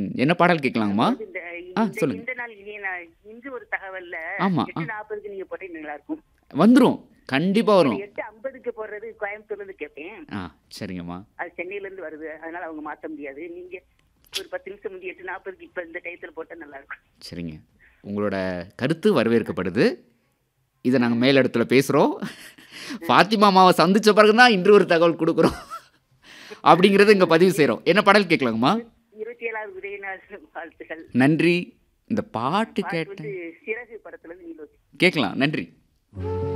ம் என்ன பாடல் கேட்கலாங்கம்மா அதாவது இந்த ஆ, இந்த- சொல்லுங்க. இந்த நாள் இனிய நாள் இன்று ஒரு தகவல்ல ஆமா, எட்டு நாற்பதுக்கு நீங்க போட்டீங்க நல்லா இருக்கும் வந்துரும் கண்டிப்பாக வரும் எட்டு ஐம்பதுக்கு போடுறது கோயம்புத்தூர்ல இருந்து கேட்பேன் ஆ சரிங்கம்மா அது சென்னையில இருந்து வருது அதனால அவங்க மாத்த முடியாது நீங்க ஒரு பத்து நிமிஷம் முந்தி எட்டு நாற்பதுக்கு இப்ப இந்த டயத்துல போட்டா நல்லா இருக்கும் சரிங்க உங்களோட கருத்து வரவேற்கப்படுது இதை நாங்கள் மேலிடத்துல பேசுகிறோம் ஃபாத்திமா அம்மாவை சந்திச்ச பிறகு தான் இன்று ஒரு தகவல் கொடுக்குறோம் அப்படிங்கிறத இங்கே பதிவு செய்கிறோம் என்ன பாடல் கேட்கலாங்கம்மா இருபத்தி ஏழாவது உதய நாள் வாழ்த்துகள் நன்றி இந்த பாட்டு பாட்டு கேட்ட வந்து சிறகு படத்துல இருந்து நீலோசி கேட்கலாம் நன்றி